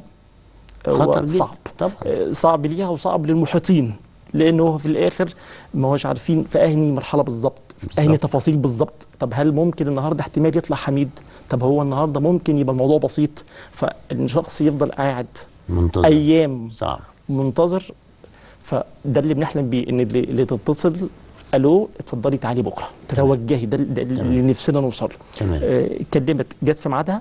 هو
خطر جدا
صعب
طبعا
آه، صعب ليها وصعب للمحيطين لانه هو في الاخر ما هوش عارفين في اهني مرحله بالظبط في اهني
بالظبط.
تفاصيل بالظبط طب هل ممكن النهارده احتمال يطلع حميد طب هو النهارده ممكن يبقى الموضوع بسيط فالشخص يفضل قاعد
منتظر
ايام
صعب
منتظر فده اللي بنحلم بيه ان اللي, اللي تتصل الو اتفضلي تعالي بكره تتوجهي ده, ده اللي نفسنا نوصل له.
تمام
آه، اتكلمت جت في ميعادها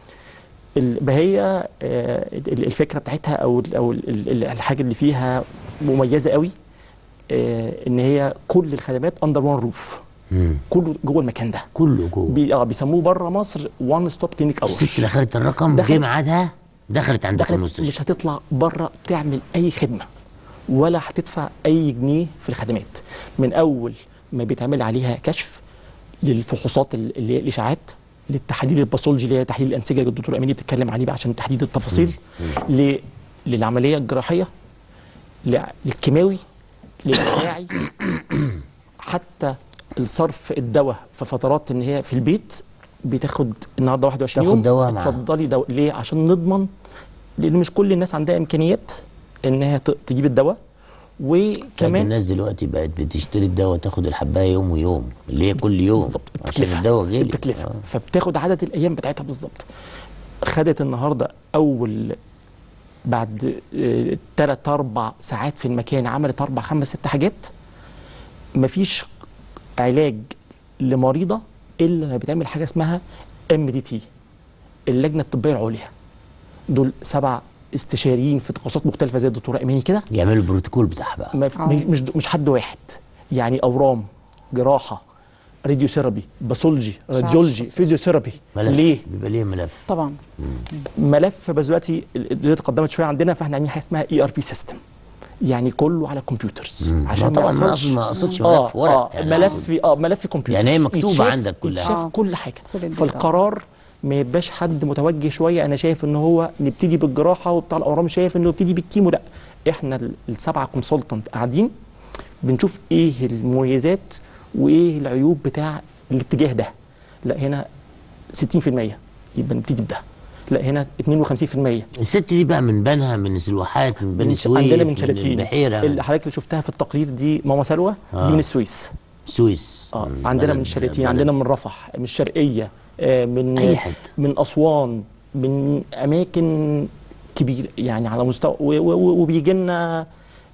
البهية آه، ال- الفكره بتاعتها او ال- او ال- ال- الحاجه اللي فيها مميزه قوي آه، ان هي كل الخدمات اندر وان روف كله جوه المكان ده
كله جوه
بي... اه بيسموه بره مصر وان ستوب كلينيك اور
الست اللي اخذت الرقم
دخلت.
جه ميعادها دخلت عندك
دخلت
المستشفى
مش هتطلع بره تعمل اي خدمه ولا هتدفع اي جنيه في الخدمات من اول ما بيتعمل عليها كشف للفحوصات ال- اللي هي الاشاعات للتحاليل الباثولوجي اللي هي تحليل الانسجه اللي الدكتور اميني بتتكلم عليه بقى عشان تحديد التفاصيل ل... للعمليه الجراحيه ل- للكيماوي للاشعاعي حتى الصرف الدواء في فترات ان هي في البيت بتاخد النهارده 21
تاخد
يوم
دواء معاها.
اتفضلي دواء ليه عشان نضمن لان مش كل الناس عندها امكانيات انها ت- تجيب الدواء
كمان
وكمان
الناس دلوقتي بقت بتشتري الدواء تاخد الحبايه يوم ويوم اللي هي كل يوم
بالظبط
عشان
التكلفة.
الدواء غالي
التكلفه
آه.
فبتاخد عدد الايام بتاعتها بالظبط خدت النهارده اول بعد ثلاث اربع ساعات في المكان عملت اربع خمس ست حاجات مفيش علاج لمريضه الا لما بتعمل حاجه اسمها ام دي تي اللجنه الطبيه العليا دول سبع استشاريين في تخصصات مختلفه زي الدكتوره اماني كده
يعملوا البروتوكول بتاعها بقى
ما في- مش مش مش حد واحد يعني اورام جراحه راديو ثيرابي باثولوجي راديولوجي فيزيوثيرابي
ملف
ليه
بيبقى ليه ملف
طبعا
ملف بس دلوقتي اللي اتقدمت شويه عندنا فاحنا عاملين حاجه اسمها اي ار بي سيستم يعني كله على كمبيوترز
ما طبعا ما
يحصلش-
اقصد ما اقصدش
اه
ملف ورق
اه
يعني
ملف اه ملف كمبيوتر
يعني هي مكتوبة
يتشاف-
عندك كلها.
يتشاف
آه.
كل حاجه
كل الداتا.
فالقرار ما يبقاش حد متوجه شويه انا شايف ان هو نبتدي بالجراحه وبتاع الاورام شايف انه نبتدي بالكيمو لا احنا ال- السبعه كونسلتنت قاعدين بنشوف ايه المميزات وايه العيوب بتاع الاتجاه ده لا هنا 60% يبقى نبتدي بده لا هنا 52%
الست دي بقى من بنها من الواحات من بني
من-
سويف
عندنا من شلاتين
البحيره
اللي حضرتك اللي شفتها في التقرير دي ماما سلوى
آه.
دي من السويس
سويس
اه
مم.
عندنا
بلد-
من شلاتين
بلد-
عندنا من رفح من الشرقيه آه، من
أي حتة.
من اسوان من اماكن كبيره يعني على مستوى وبيجي لنا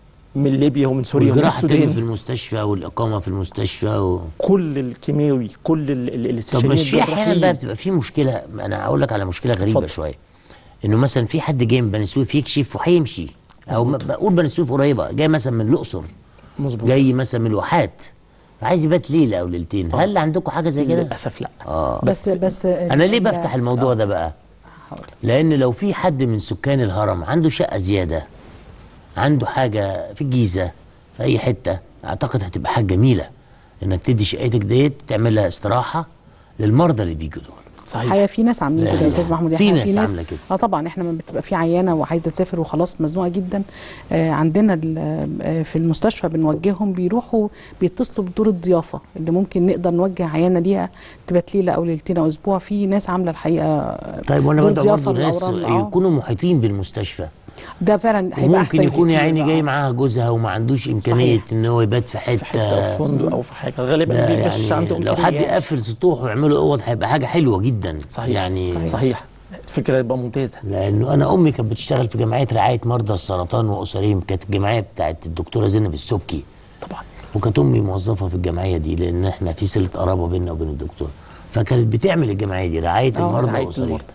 من ليبيا ومن سوريا ومن
والجراحه تاني في
السودان
المستشفى والاقامه في المستشفى و...
كل الكيماوي كل ال- ال-
طب
الاستشاريين
مش في احيانا بقى
الجراحيين.
بتبقى في مشكله انا هقول لك على مشكله غريبه
اتفضل.
شويه انه مثلا في حد جاي من بني سويف يكشف وهيمشي او ما- بقول بني سويف قريبه جاي مثلا من الاقصر
مظبوط
جاي مثلا من الواحات فعايز يبات ليله او ليلتين هل عندكم حاجه زي كده؟
للاسف لا
اه
بس بس
انا ليه
ال-
بفتح الموضوع ده بقى
هقول.
لان لو في حد من سكان الهرم عنده شقه زياده عنده حاجه في الجيزه في اي حته اعتقد هتبقى حاجه جميله انك تدي شقتك ديت تعمل لها استراحه للمرضى اللي بيجوا دول
صحيح
الحقيقه في ناس عاملين كده يا استاذ محمود
في
إحنا
ناس عاملة كده.
اه طبعا احنا لما بتبقى في عيانه وعايزه تسافر وخلاص مزنوقه جدا آه عندنا ال- آه في المستشفى بنوجههم بيروحوا بيتصلوا بدور الضيافه اللي ممكن نقدر نوجه عيانه ليها تبات ليله او ليلتين او اسبوع في ناس عامله الحقيقه
طيب وانا
دور
بدأ
ضيافة
برضه ناس
للأورام. آه.
يكونوا محيطين بالمستشفى
ده فعلا هيبقى احسن
وممكن يكون يا
كتير.
عيني جاي
آه.
معاها جوزها وما عندوش امكانيه
صحيح.
ان هو يبات في
في حته
حته
او في فندق او في حاجه غالبا
ده
ما بيبقاش عنده
يعني لو حد
إمكانيات.
يقفل سطوح ويعملوا اوض هيبقى حاجه حلوه جدا
صحيح
يعني
صحيح, صحيح. الفكره يبقى ممتازه
لانه انا امي كانت بتشتغل في جمعيه رعايه مرضى السرطان واسرهم كانت الجمعيه بتاعت الدكتوره زينب السبكي
طبعا
وكانت امي موظفه في الجمعيه دي لان احنا في صله قرابه بيننا وبين الدكتور فكانت بتعمل الجمعيه دي رعايه
آه،
المرضى
رعاية
واسرهم
المرضى.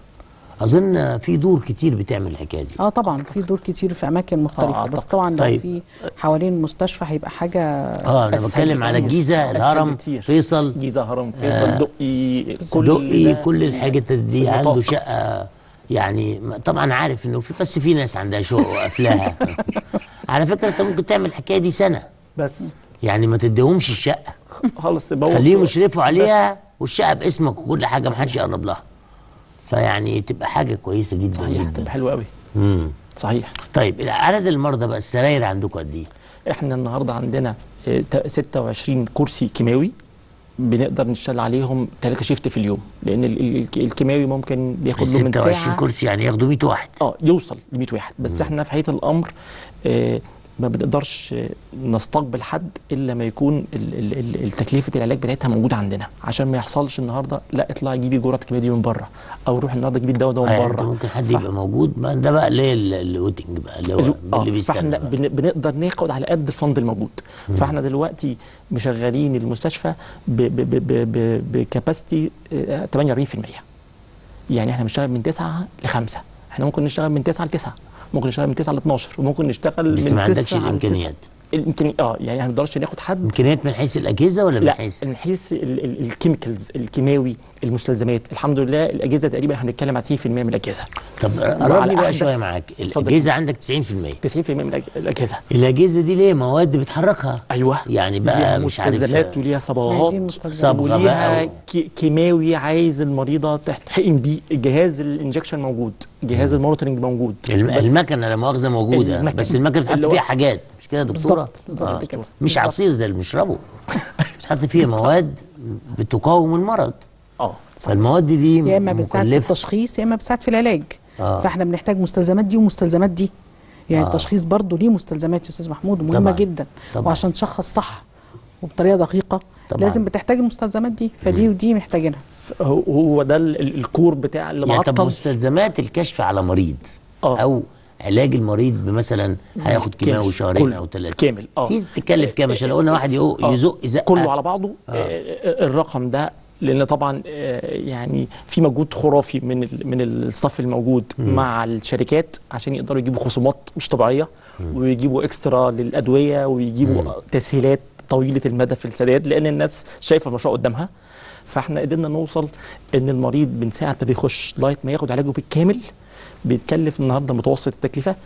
اظن في دور كتير بتعمل الحكايه دي
اه طبعا في دور كتير في اماكن مختلفه
آه،
بس
أعتقد.
طبعا لو
طيب.
في حوالين المستشفى هيبقى حاجه
اه انا
أسهل
بتكلم على
كتير.
الجيزه
أسهل
الهرم
كتير.
فيصل
جيزه هرم فيصل دقي كل
دقي
ده
كل الحاجات
في
دي
النطاق.
عنده شقه يعني ما- طبعا عارف انه في بس في ناس عندها شقق وقافلاها على فكره انت ممكن تعمل الحكايه دي سنه
بس
يعني ما تديهمش الشقه
خلاص تبقى هو-
خليهم يشرفوا عليها والشقه باسمك وكل حاجه ما حدش يقرب لها فيعني تبقى حاجه كويسه جدا
صحيح
جدا
تبقى حلوه قوي
مم.
صحيح
طيب عدد المرضى بقى السراير عندكم قد ايه؟
احنا النهارده عندنا آه، تا- 26 كرسي كيماوي بنقدر نشتغل عليهم ثلاثة شيفت في اليوم لان ال- ال- الك- الكيماوي ممكن بياخد له من
26
ساعه
كرسي يعني ياخدوا 100 واحد
اه يوصل ل 100 واحد بس احنا في حقيقه الامر آه ما بنقدرش آه، نستقبل حد الا ما يكون ال- ال- ال- التكلفه العلاج بتاعتها موجوده عندنا عشان ما يحصلش النهارده لا اطلع جيبي جرعه كيماوي دي من بره او روح النهارده جيبي الدواء ده من
يعني
بره
انت ممكن حد
ف-
يبقى موجود ما ده بقى اللي هي ال- الويتنج بقى اللي هو
اه
اللي بيستنى
فاحنا
بقى.
بن- بنقدر ناخد على قد الفند الموجود فاحنا دلوقتي مشغلين المستشفى بكاباسيتي 48% يعني احنا بنشتغل من 9 ل 5 احنا ممكن نشتغل من 9 ل 9 ممكن نشتغل من 9 ل 12 وممكن نشتغل
بس
من
ما عندكش
9 ل 9.
الإمكانيات.
يمكن اه يعني ما نقدرش ناخد حد
امكانيات من حيث الاجهزه ولا من
لا
حيث
من حيث ال- ال- الكيميكالز الكيماوي المستلزمات الحمد لله الاجهزه تقريبا احنا بنتكلم على 90% من الاجهزه
طب
وعلى
قرب لي بقى
أحدث-
شويه معاك
اتفضل.
الاجهزه عندك 90%
90% من الأج- الاجهزه
الاجهزه دي ليه مواد بتحركها
ايوه
يعني بقى
ليها
مش عارف
مستلزمات وليها
ما هي دي
صبغات
المستلزمات.
صبغة بقى
وليها
و-
كي- كيماوي عايز المريضه تحتقن بيه جهاز الانجكشن موجود جهاز المونيتورنج موجود
الم-
بس
المكنه لا مؤاخذه موجوده
المكنة.
بس المكنه بتحط
اللي هو-
فيها حاجات مش كده يا دكتوره
بالظبط بالظبط كده
مش
بالظبط.
عصير زي اللي بنشربه بتحط فيها مواد بتقاوم المرض
اه صح.
فالمواد دي
يا اما بتساعد في
مكلفه
التشخيص يا اما بتساعد في العلاج
آه.
فاحنا بنحتاج مستلزمات دي ومستلزمات دي يعني
آه.
التشخيص برضه ليه مستلزمات يا استاذ محمود مهمه
طبعاً.
جدا
طبعاً.
وعشان تشخص صح وبطريقه دقيقه
طبعاً.
لازم بتحتاج المستلزمات دي فدي ودي محتاجينها
هو هو ده ال- ال- الكور بتاع اللي
يعني طب
معطل
مستلزمات الكشف على مريض
آه.
او علاج المريض بمثلا هياخد
كامل.
كيماوي شهرين
كله.
او ثلاثه
كامل اه
دي تكلف كام عشان لو قلنا واحد يقو-
آه.
يزق يزق
كله على بعضه آه. الرقم ده لان طبعا آه، يعني في مجهود خرافي من ال من الستاف الموجود مع الشركات عشان يقدروا يجيبوا خصومات مش طبيعيه ويجيبوا اكسترا للادويه ويجيبوا تسهيلات طويله المدى في السداد لان الناس شايفه المشروع قدامها فاحنا قدرنا نوصل ان المريض من ساعه ما بيخش لغايه ما ياخد علاجه بالكامل بيتكلف النهارده متوسط التكلفه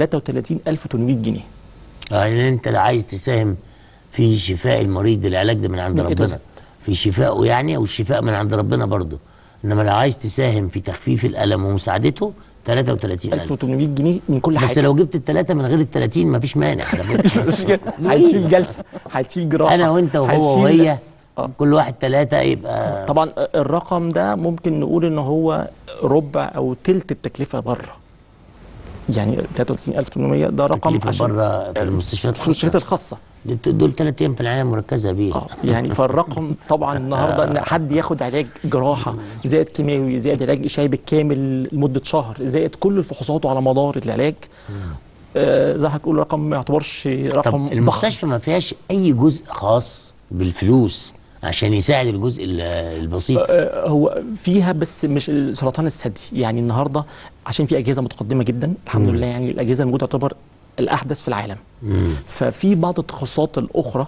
33800 جنيه
اه يعني انت لو عايز تساهم في شفاء المريض العلاج ده من عند
من إيه
ربنا
بالظبط؟
في شفائه يعني والشفاء من عند ربنا برضه انما لو عايز تساهم في تخفيف الالم ومساعدته 33000
1800 جنيه من كل
بس
حاجه
لو جبت الثلاثه من غير ال 30 مفيش مانع على فكرة.
مش كده هتشيل جلسه هتشيل جراحه
انا وانت وهو
هتشيل-
وهي
آه.
كل واحد ثلاثه يبقى
طبعا الرقم ده ممكن نقول ان هو ربع او تلت التكلفه بره يعني 33800 ده رقم
تكلفه
عشان
بره في المستشفيات
في المستشفيات
الخاصة.
الخاصه
دول- دول ثلاث ايام في العنايه المركزه بيه
اه يعني فالرقم طبعا النهارده ان حد ياخد علاج جراحه زائد كيماوي زائد علاج اشعاعي بالكامل لمده شهر زائد كل الفحوصات على مدار العلاج آه زي ما هتقول رقم ما يعتبرش رقم
طب
ضخم
المستشفى ما فيهاش اي جزء خاص بالفلوس عشان يساعد الجزء ال- البسيط
آه، هو فيها بس مش سرطان الثدي يعني النهارده عشان في اجهزه متقدمه جدا الحمد لله يعني الاجهزه الموجوده تعتبر الاحدث في العالم
مم.
ففي بعض التخصصات الاخرى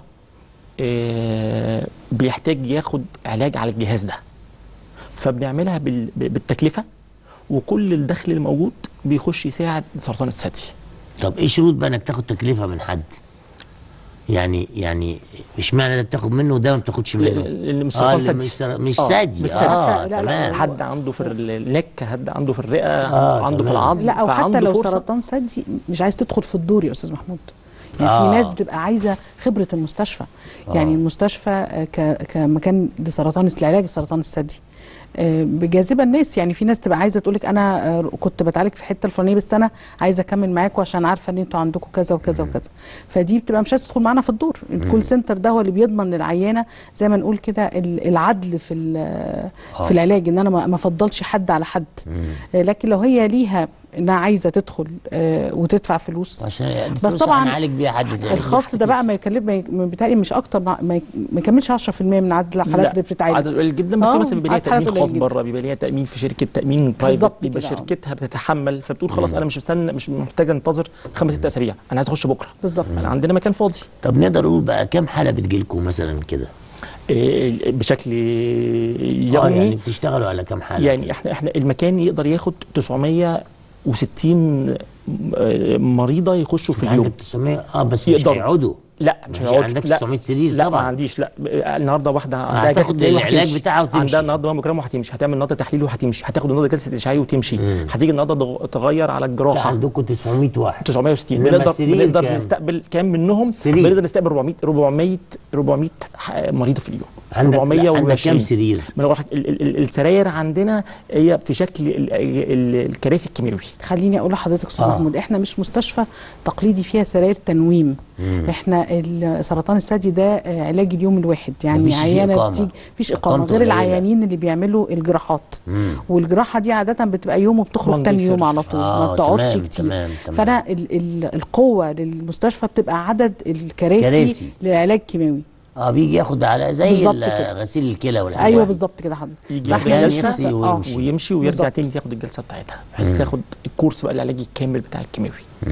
آه، بيحتاج ياخد علاج على الجهاز ده فبنعملها بال- بالتكلفه وكل الدخل الموجود بيخش يساعد سرطان الثدي
طب ايه شروط بقى انك تاخد تكلفه من حد يعني يعني مش معنى ده بتاخد منه وده ما بتاخدش منه
لان مش
اه
سرطان
اللي
ثدي
مش سر- مش
آه،
ثدي
مش
اه
ثدي. لا، لا،
تمام
حد عنده في النك حد عنده في الرئه
آه،
عنده في
تمام.
العظم
لا او حتى
فعنده
لو
فرصة-
سرطان ثدي مش عايز تدخل في الدور يا استاذ محمود يعني
آه.
في ناس بتبقى عايزه خبره المستشفى يعني المستشفى آه، ك- كمكان لسرطان لعلاج سرطان الثدي آه، بجاذبه الناس يعني في ناس تبقى عايزه تقول لك انا آه، كنت بتعالج في حته الفلانيه بس انا عايزه اكمل معاكم عشان عارفه ان انتوا عندكم كذا وكذا وكذا فدي بتبقى مش عايزه تدخل معانا في الدور الكول سنتر ده هو اللي بيضمن للعيانه زي ما نقول كده ال- العدل في ال- في العلاج ان انا ما ما افضلش حد على حد آه، لكن لو هي ليها انها عايزه تدخل آه، وتدفع فلوس
عشان
بس
فلوس
طبعا
هنعالج بيها حد تاني.
الخاص ده بقى ما يكلف ما يك- بيتهيألي مش اكتر ما يك- ما يكملش 10% من عدد الحالات اللي بتتعالج
عدد قليل جدا بس
آه،
مثلا بيبقى ليها
عدد حالات
تامين
قليل
خاص
جدا.
بره بيبقى ليها تامين في شركه تامين برايفت
بالظبط
بيبقى
كده، آه.
شركتها بتتحمل فبتقول خلاص انا مش مستنى مش محتاجه انتظر خمس ست اسابيع انا عايز اخش بكره
بالظبط.
انا عندنا مكان فاضي
طب نقدر نقول بقى كام حاله بتجيلكم مثلا كده
إيه، بشكل
اه يعني
يومي
بتشتغلوا على كام حاله
يعني احنا احنا المكان يقدر ياخد 960 مريضه يخشوا في اليوم
عندك 900 اه بس مش
يقدروا.
هيقعدوا
لا مش
مش
هيقعدوا.
عندك
لا.
900 سرير
لا ما
طبعا.
عنديش لا النهارده واحده عندها
هتاخد
جلسه تحليل
العلاج
وهتمشي.
بتاعها وتمشي.
عندها النهارده ماموجرام وهتمشي هتعمل النهارده تحليل وهتمشي هتاخد النهارده جلسه اشعاعي وتمشي هتيجي النهارده تغ- تغير على
لا
الجراحه
عندكم 900 واحد
960
إنما
بنقدر
السرير
بنقدر
كام؟
نستقبل كام منهم
سرير.
بنقدر نستقبل 400 400 400 ح- مريضه في اليوم
عندك لا، عندك كام
420.
سرير
ما انا بقول لك ال- ال- ال- السراير عندنا هي في شكل ال- ال- الكراسي الكيماوي
خليني اقول لحضرتك استاذ
آه.
محمود احنا مش مستشفى تقليدي فيها سراير تنويم احنا ال- سرطان الثدي ده آه، علاج اليوم الواحد يعني
مفيش فيه
عيانه
إقامة.
بتيجي مفيش اقامه
إقامته
غير
قليلة.
العيانين اللي بيعملوا الجراحات والجراحه دي عاده بتبقى يوم وبتخرج
One
تاني
day
يوم
surgery.
على طول
آه،
ما بتقعدش
تمام،
كتير
تمام، تمام.
فانا ال ال القوه للمستشفى بتبقى عدد الكراسي
كراسي.
للعلاج الكيماوي
اه بيجي ياخد على زي
بالظبط
ال-
كده.
غسيل الكلى والحاجات
ايوه
دي.
بالظبط كده حضرتك
يجي
فاحنا
ياخد
لسه-
نفسي
آه.
ويمشي.
ويمشي ويرجع
بالظبط.
تاني تاخد الجلسه بتاعتها بحيث تاخد الكورس بقى العلاجي الكامل بتاع الكيماوي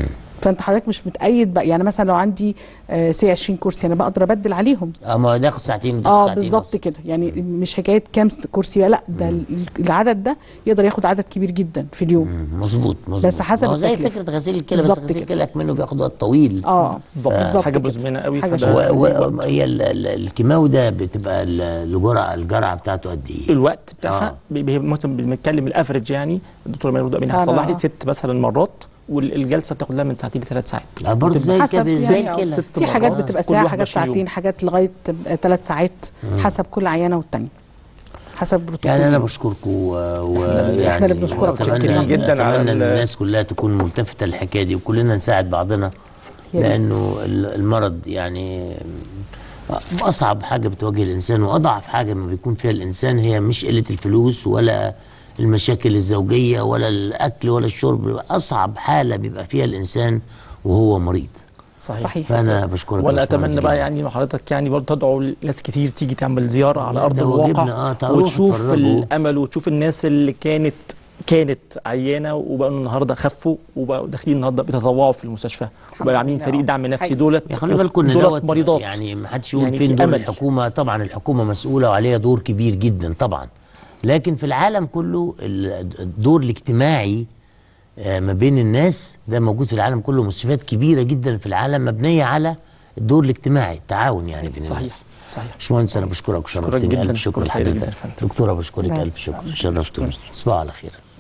فانت حضرتك مش متأيد بقى يعني مثلا لو عندي آه سي 20 كرسي انا بقدر ابدل عليهم
اه ما هو ده ياخد ساعتين وده ياخد
اه
ساعتين
بالظبط
ونص.
كده يعني مش حكايه كام س- كرسي بقى، لا ده ال- العدد ده يقدر ياخد عدد كبير جدا في اليوم
مم، مظبوط مظبوط
بس حسب
ما هو زي
التكلفة.
فكره غسيل الكلى بس
بالظبط
غسيل
كده.
الكلى منه بياخد وقت طويل
اه
بالظبط
بالظبط
حاجه
كده.
مزمنه قوي
حاجة
فده
شغالة.
و- و- هي ال- ال- الكيماوي ده بتبقى ال- الجرعه الجرعه بتاعته قد ايه؟
الوقت بتاعها
آه.
بي- بي- مثلا بنتكلم الافرج يعني الدكتوره ميرو امين هتصلح لي
أنا-
ست مثلا مرات والجلسه بتاخد لها من ساعتين لثلاث ساعات
آه، برضه زي
حسب
كده زي
يعني
الكلى
ست
في حاجات
مرات.
بتبقى
كل
ساعه
واحد
حاجات
20 يوم.
ساعتين حاجات لغايه ثلاث ساعات حسب كل عيانه والتانيه حسب بروتوكول
يعني انا بشكركم ويعني
إحنا اللي بنشكرك.
متشكرين جداً على
اتمنى ان
ال-
الناس كلها تكون ملتفته للحكايه دي وكلنا نساعد بعضنا
يا ريت.
لانه ال- المرض يعني اصعب حاجه بتواجه الانسان واضعف حاجه ما بيكون فيها الانسان هي مش قله الفلوس ولا المشاكل الزوجيه ولا الاكل ولا الشرب اصعب حاله بيبقى فيها الانسان وهو مريض
صحيح,
صحيح.
فانا بشكرك يا
وانا
باشمهندس
اتمنى بقى
جداً.
يعني حضرتك يعني برضه تدعو ناس كتير تيجي تعمل زياره على
لا،
ارض
ده واجبنا،
الواقع
آه، تعالوا
وتشوف
اتفرجوا.
الامل وتشوف الناس اللي كانت كانت عيانه وبقوا النهارده خفوا وبقوا داخلين النهارده بيتطوعوا في المستشفى وبقوا عاملين
لله.
فريق دعم نفسي
حقيقي.
دولت
يا خلي بالكم ان
دولت
دوت
مريضات
يعني ما حدش يقول
يعني
فين
في
دور
أمل.
الحكومه طبعا الحكومه مسؤوله وعليها دور كبير جدا طبعا لكن في العالم كله ال- الدور الاجتماعي آه، ما بين الناس ده موجود في العالم كله مستشفيات كبيره جدا في العالم مبنيه على الدور الاجتماعي التعاون يعني بين
صحيح
الناس
صحيح
باشمهندس انا بشكرك وشرفتني
جداً.
الف شكر
كل خير جداً
لحضرتك
يا فندم.
دكتوره بشكرك
لا،
الف شكر شرفتوني تصبحوا على خير